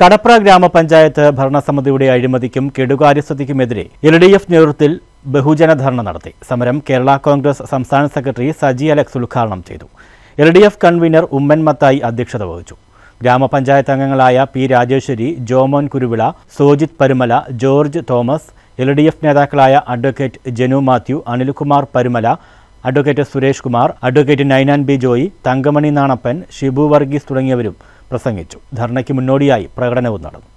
കടപ്ര ഗ്രാമപഞ്ചായത്ത് ഭരണസമിതിയുടെ അഴിമതിക്കും കെടുകാര്യസ്ഥതയ്ക്കുമെതിരെ എൽ ഡി എഫ് നേതൃത്വത്തിൽ ബഹുജന ധർണ നടത്തി സമരം കേരള കോൺഗ്രസ് സംസ്ഥാന സെക്രട്ടറി സജി അലക്സ് ഉദ്ഘാടനം ചെയ്തു L D F convener Oommen Mathai അധ്യക്ഷത വഹിച്ചു ഗ്രാമപഞ്ചായത്ത് അംഗങ്ങളായ P Rajeshwari Jomon Kuruvila Sojith Parumala George Thomas L D F നേതാക്കളായ advocate Janu Mathew Anilkumar Parumala advocate Suresh Kumar advocate Ninan B Joy Thankamani Nanappan Shibu Varghese തുടങ്ങിയവരും പ്രസംഗിച്ചു ധർണയ്ക്ക് മുന്നോടിയായി പ്രകടനവും നടന്നു